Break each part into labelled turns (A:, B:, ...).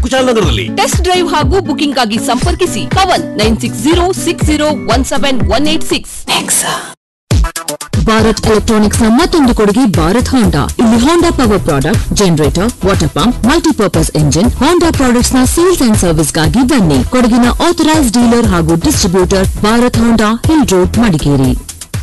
A: ಕುಶಾಲನಗರದಲ್ಲಿ
B: test drive ಹಾಗೂ booking ಆಗಿ ಸಂಪರ್ಕಿಸಿ Pavan nine six zero six zero one seven one eight six
C: Bharat electronics ನ ಮತ್ತೊಂದು ಕೊಡುಗೆ ಭಾರತ್ ಹೋಂಡಾ ಇಲ್ಲಿ Honda power product generator water pump multipurpose engine Honda products ನ sales and service ಗಾಗಿ ಬನ್ನಿ ಕೊಡಗಿನ ಆಥರೈಸ್ ಡೀಲರ್ ಹಾಗೂ distributor Bharat Honda hill road Madikeri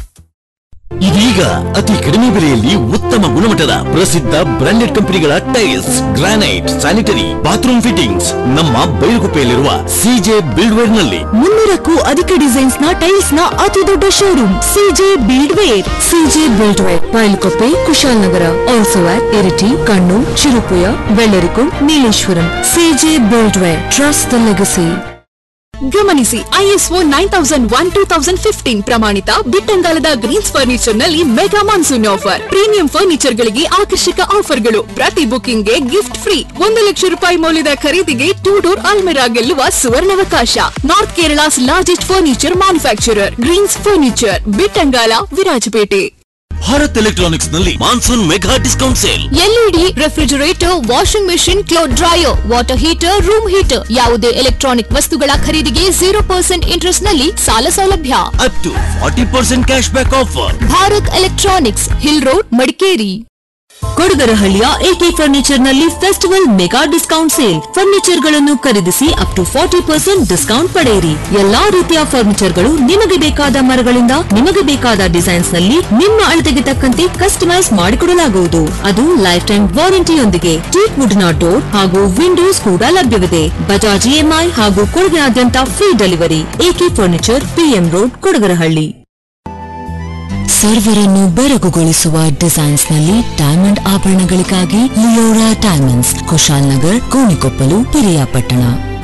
A: ಇದೀಗ ಅತಿ ಕಡಿಮೆ ಬೆಲೆಯಲ್ಲಿ ಉತ್ತಮ ಗುಣಮಟ್ಟದ ಪ್ರಸಿದ್ಧ ಬ್ರಾಂಡೆಡ್ ಕಂಪನಿಗಳ tiles granite sanitary bathroom fittings ನಮ್ಮ ಬೈಲುಗುಪ್ಪೆಯಲ್ಲಿರುವ ಸಿಜೆ ಬಿಲ್ಡ್ವೇರ್ ನಲ್ಲಿ
C: ಮುನ್ನೂರಕ್ಕೂ ಅಧಿಕ ಡಿಸೈನ್ಸ್ ನ ಟೈಲ್ಸ್ ನ ಅತಿ ದೊಡ್ಡ showroom CJ build ware CJ build ware Bailkoppe Kushalnagar also at Iritty Kannur Cherupuzha Vellarikundu Nileshwaram CJ build ware trust the legacy
B: ಗಮನಿಸಿ ISO nine thousand one two thousand fifteen ಪ್ರಮಾಣಿತ ಬಿಟ್ಟಂಗಾಲದ ಗ್ರೀನ್ಸ್ ಫರ್ನಿಚರ್ ನಲ್ಲಿ mega monsoon offer premium furniture ಗಳಿಗೆ ಆಕರ್ಷಕ ಆಫರ್ಗಳು ಪ್ರತಿ ಬುಕಿಂಗ್ ಗೆ ಗಿಫ್ಟ್ ಫ್ರೀ ಒಂದು ಲಕ್ಷ ರೂಪಾಯಿ ಮೌಲ್ಯದ ಖರೀದಿಗೆ ಟೂ ಡೋರ್ ಅಲ್ಮೆರಾ ಗೆಲ್ಲುವ ಸುವರ್ಣಾವಕಾಶ north Kerala's largest furniture manufacturer greens furniture Bittangala Virajpet
A: Bharat electronics ನಲ್ಲಿ monsoon mega discount sale
B: LED refrigerator washing machine cloth dryer water heater room heater ಯಾವುದೇ ಎಲೆಕ್ಟ್ರಾನಿಕ್ ವಸ್ತುಗಳ ಖರೀದಿಗೆ ಜೀರೋ ಪರ್ಸೆಂಟ್ ಇಂಟ್ರೆಸ್ಟ್ ನಲ್ಲಿ ಸಾಲ ಸೌಲಭ್ಯ
A: up to forty percent cash back offer
B: Bharat electronics hill road Madikeri
C: ಕೊಡಗರಹಳ್ಳಿಯ AK furniture ನಲ್ಲಿ festival mega discount sale furniture ಗಳನ್ನು ಖರೀದಿಸಿ up to forty percent discount ಪಡೆಯಿರಿ ಎಲ್ಲಾ ರೀತಿಯ ಫರ್ನಿಚರ್ ಗಳು ನಿಮಗೆ ಬೇಕಾದ ಮರಗಳಿಂದ ನಿಮಗೆ ಬೇಕಾದ ಡಿಸೈನ್ಸ್ ನಲ್ಲಿ ನಿಮ್ಮ ಅಳತೆಗೆ ತಕ್ಕಂತೆ ಕಸ್ಟಮೈಸ್ ಮಾಡಿಕೊಡಲಾಗುವುದು ಅದು ಲೈಫ್ ಟೈಮ್ ವಾರಂಟಿಯೊಂದಿಗೆ ಟೀಕ್ ವುಡ್ ನ ಡೋರ್ ಹಾಗೂ ವಿಂಡೋಸ್ ಕೂಡ ಲಭ್ಯವಿದೆ ಬಜಾಜ್ ಇಎಂಐ ಹಾಗೂ ಕೊಡಗಿನಾದ್ಯಂತ free delivery AK furniture PM road Kodagarahalli ಸರ್ವರನ್ನು ಬೆರಗುಗೊಳಿಸುವ ಡಿಸೈನ್ಸ್ ನಲ್ಲಿ ಡೈಮಂಡ್ ಆಭರಣಗಳಿಗಾಗಿ Leora diamonds Kushalnagar Konikoppal Piriyapatna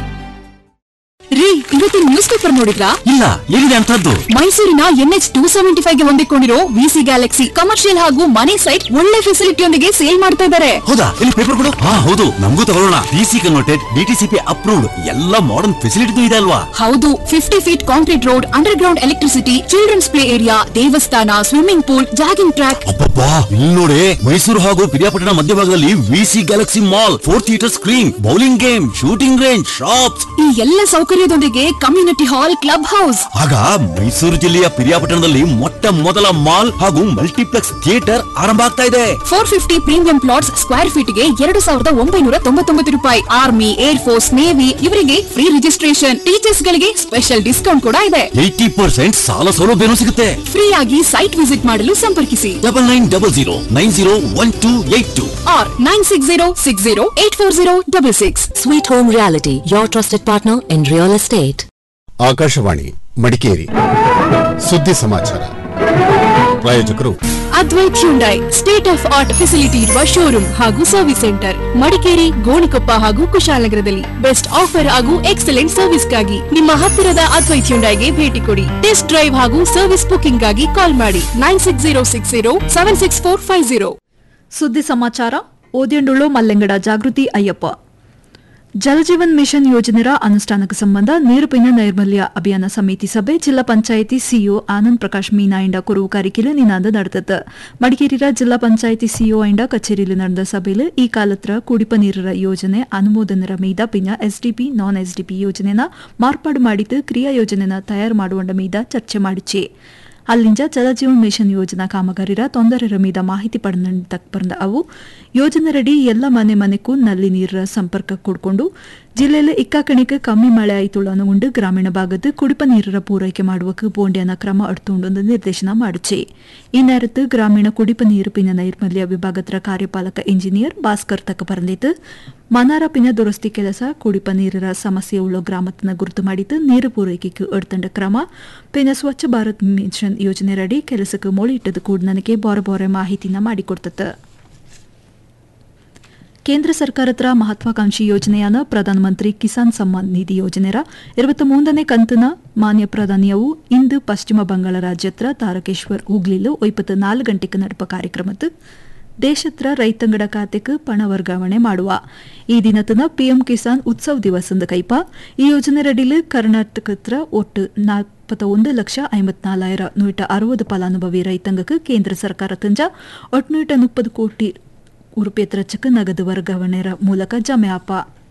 B: ರೀ ಇವತ್ತಿನ ನ್ಯೂಸ್ ಪೇಪರ್ ನೋಡಿದ್ರಾ
A: ಇಲ್ಲ ಏನಿದೆ ಅಂತದ್ದು
B: ಮೈಸೂರಿನ ಎನ್ಎಚ್ ಟೂ ಸೆವೆಂಟಿ ಫೈವ್ ಗೆ ಹೊಂದಿಕೊಂಡಿರೋ ವಿಸಿ ಗ್ಯಾಲಕ್ಸಿ ಕಮರ್ಷಿಯಲ್ ಹಾಗೂ ಮನೆ ಸೈಟ್ ಒಳ್ಳೆ ಫೆಸಿಲಿಟಿಯೊಂದಿಗೆ ಸೇಲ್ ಮಾಡ್ತಾ ಇದ್ದಾರೆ
A: ಹೌದಾ ಇಲ್ಲಿ ಪೇಪರ್ ಕೊಡು ಹಾ ಹೌದು ನಮಗೂ ತಗೊಳ್ಳೋಣ ಡಿಸಿ ಕನ್ವರ್ಟೆಡ್ ಡಿಟಿಸಿಪಿ ಅಪ್ರೂವ್ಡ್ ಎಲ್ಲ ಮಾಡರ್ನ್ ಫೆಸಿಲಿಟಿ ಇದೆ ಅಲ್ವಾ
B: ಹೌದು fifty feet concrete road under ground electricity children's play area ದೇವಸ್ಥಾನ ಸ್ವಿಮ್ಮಿಂಗ್ ಪೂಲ್ ಜಾಗಿಂಗ್ ಟ್ರ್ಯಾಕ್
A: ಅಬ್ಬಬ್ಬಾ ಇಲ್ಲಿ ನೋಡಿ ಮೈಸೂರು ಹಾಗೂ ಪಿರಿಯಾಪಟ್ಟಣ ಮಧ್ಯಭಾಗದಲ್ಲಿ VC galaxy mall four theatre screen bowling game shooting range shops
B: ಈ ಎಲ್ಲ ಸೌಕರ್ಯದೊಂದಿಗೆ ಕಮ್ಯುನಿಟಿ ಹಾಲ್ ಕ್ಲಬ್ ಹೌಸ್
A: ಆಗ ಮೈಸೂರು ಜಿಲ್ಲೆಯ ಪಿರಿಯಾಪಟ್ಟಣದಲ್ಲಿ ಮೊಟ್ಟ ಮೊದಲ ಮಾಲ್ ಹಾಗೂ ಮಲ್ಟಿಪ್ಲೆಕ್ಸ್ ಥಿಯೇಟರ್ ಆರಂಭ ಆಗ್ತಾ ಇದೆ
B: four fifty premium plots square feet ಗೆ ಎರಡು ಸಾವಿರದ ಒಂಬೈನೂರ ತೊಂಬತ್ತೊಂಬತ್ತು ರೂಪಾಯಿ ಆರ್ಮಿ ಏರ್ ಫೋರ್ಸ್ ನೇವಿ ಇವರಿಗೆ ಫ್ರೀ ರಿಜಿಸ್ಟ್ರೇಷನ್ ಟೀಚರ್ಸ್ ಗಳಿಗೆ ಸ್ಪೆಷಲ್ ಡಿಸ್ಕೌಂಟ್ ಕೂಡ ಇದೆ
A: ಏಯ್ಟಿ ಪರ್ಸೆಂಟ್ ಸಾಲ ಸೌಲಭ್ಯನೂ ಸಿಗುತ್ತೆ
B: ಫ್ರೀ ಆಗಿ ಸೈಟ್ ವಿಸಿಟ್ ಮಾಡಲು ಸಂಪರ್ಕಿಸಿ
A: double nine double zero nine zero one two eight two
B: or nine six zero six zero eight four zero double six
C: sweet home realty your trusted partner in real estate
D: Akashvani Madikeri ಸುದ್ದಿ ಸಮಾಚಾರ ಪ್ರಾಯೋಜಕರು
B: Advait Hyundai state of art facility ಇರುವ showroom ಹಾಗೂ service centre Madikeri Gonikoppa ಹಾಗೂ ಕುಶಾಲನಗರದಲ್ಲಿ best offer ಹಾಗೂ excellent ಸರ್ವಿಸ್ಗಾಗಿ ನಿಮ್ಮ ಹತ್ತಿರದ ಅದ್ವೈತ್ ಹ್ಯುಂಡೈಗೆ ಭೇಟಿ ಕೊಡಿ ಟೆಸ್ಟ್ ಡ್ರೈವ್ ಹಾಗೂ ಸರ್ವಿಸ್ ಬುಕಿಂಗ್ ಗಾಗಿ ಕಾಲ್ ಮಾಡಿ nine six zero six zero seven six four five zero
E: ಸುದ್ದಿ ಸಮಾಚಾರ ಓದಿಯಂಡುಳ್ಳು ಮಲ್ಲೆಂಗಡ ಜಾಗೃತಿ ಅಯ್ಯಪ್ಪ ಜಲಜೀವನ್ ಮಿಷನ್ ಯೋಜನೆರ ಅನುಷ್ಠಾನಕ್ಕೆ ಸಂಬಂಧ ನೀರುಪಿನ ನೈರ್ಮಲ್ಯ ಅಭಿಯಾನ ಸಮಿತಿ ಸಭೆ ಜಿಲ್ಲಾ ಪಂಚಾಯಿತಿ ಸಿಇಒ ಆನಂದ್ ಪ್ರಕಾಶ್ ಮೀನಾ ಇಂಡ ಕುರುವು ಕಾರಿಕೆಲು ನಿನಾದ ನಡೆದದ್ದು ಮಡಿಕೇರಿರ ಜಿಲ್ಲಾ ಪಂಚಾಯಿತಿ ಸಿಇಒ ಇಂಡ ಕಚೇರಿಯಲ್ಲಿ ನಡೆದ ಸಭೆಯಲ್ಲಿ ಈ ಕಾಲತ್ರ ಕುಡಿಪ ನೀರರ ಯೋಜನೆ ಅನುಮೋದನೆರ ಮೀದ ಪಿನ ಎಸ್ಡಿಪಿ ನಾನ್ ಎಸ್ಡಿಪಿ ಯೋಜನೆನ ಮಾರ್ಪಾಡು ಮಾಡಿದ್ದು ಕ್ರಿಯಾ ಯೋಜನೆನ ತಯಾರು ಮಾಡುವಂಡ ಮೀದ ಚರ್ಚೆ ಮಾಡಿಚೆ ಅಲ್ಲಿಂದ ಜಲಜೀವನ್ ಮಿಷನ್ ಯೋಜನಾ ಕಾಮಗಾರಿರ ತೊಂದರೆರ ಮೀದ ಮಾಹಿತಿ ಪಡೆದಕ್ ಬಂದ ಅವು ಯೋಜನೆರಡಿ ಎಲ್ಲ ಮನೆ ಮನೆಗೂ ನಲ್ಲಿ ನೀರ ಸಂಪರ್ಕ ಕೊಡ್ಕೊಂಡು ಜಿಲ್ಲೆಯಲ್ಲಿ ಇಕ್ಕಾಕಣಿಕೆ ಕಮ್ಮಿ ಮಳೆ ಆಯ್ತುಳು ಅನುಗೊಂಡು ಗ್ರಾಮೀಣ ಭಾಗದ ಕುಡಿಪ ನೀರರ ಪೂರೈಕೆ ಮಾಡುವಕ್ಕೆ ಬೋಂಡ್ಯನ ಕ್ರಮ ಅಡ್ತುಂಡು ನಿರ್ದೇಶನ ಮಾಡಿಚೆ ಈ நேரத்து ಗ್ರಾಮೀಣ ಕುಡಿಪ ನೀರು ಪಿನ ನೈರ್ಮಲ್ಯ ವಿಭಾಗದ ಕಾರ್ಯಪಾಲಕ ಇಂಜಿನಿಯರ್ ಭಾಸ್ಕರ್ ತಕ್ಕ ಬರೆದಿದ್ದು ಮನಾರ ಪಿನ ದುರಸ್ತಿ ಕೆಲಸ ಕುಡಿಪ ನೀರರ ಸಮಸ್ಯೆ ಉಳ್ಳ ಗ್ರಾಮತನ ಗುರುತು ಮಾಡಿದ್ದು ನೀರು ಪೂರೈಕೆಗೆ ಎಡ್ತಂಡ ಕ್ರಮ ಪಿನ ಸ್ವಚ್ಛ ಭಾರತ್ ಮಿಷನ್ ಯೋಜನೆಯಡಿ ಕೆಲಸಕ್ಕೆ ಮೊಳಿಟ್ಟದು ಕೂಡ ನನಗೆ ಬೋರ ಬೋರೆ ಮಾಹಿತಿನ ಮಾಡಿಕೊಡ್ತದ ಕೇಂದ್ರ ಸರ್ಕಾರತ್ರ ಮಹತ್ವಾಕಾಂಕ್ಷಿ ಯೋಜನೆಯಾನ ಪ್ರಧಾನಮಂತ್ರಿ ಕಿಸಾನ್ ಸಮ್ಮಾನ್ ನಿಧಿ ಯೋಜನೆರ ಇರುವತ್ತ ಮೂರನೇ ಕಂತನ ಮಾನ್ಯ ಪ್ರಧಾನಿಯವು ಇಂದು ಪಶ್ಚಿಮ ಬಂಗಾಳ ರಾಜ್ಯತ್ರ ತಾರಕೇಶ್ವರ್ ಹುಗ್ಲಿಲು ಒಯ್ಪತ್ತು ನಾಲ್ಕು ಗಂಟೆಗೆ ನಡಪ ಕಾರ್ಯಕ್ರಮದ ದೇಶತ್ರ ರೈತಂಗಡ ಖಾತೆಗೆ ಪಣ ವರ್ಗಾವಣೆ ಮಾಡುವ ಈ ದಿನತನ ಪಿಎಂ ಕಿಸಾನ್ ಉತ್ಸವ್ ದಿವಸದ ಕೈಪ ಈ ಯೋಜನೆರಡಿಲು ಕರ್ನಾಟಕತ್ರ ಒಟ್ಟು ನಾಲ್ಪತ್ತ ಒಂದು ಲಕ್ಷ ಐವತ್ನಾಲಾಯಿರ ನೂಟ ಅರವತ್ತು ಫಲಾನುಭವಿ ರೈತಾಂಗಕ್ಕೆ ಕೇಂದ್ರ ಸರ್ಕಾರ ತಂಜ ಒಟ್ಟು ನೂಟ ಮುಪ್ಪದು ಕೋಟಿ ಉರುಪೇತ್ರ ಚಕ ನಗದು ವರ್ಗಾವಣೆರ ಮೂಲಕ ಜಮೆ ಆಪ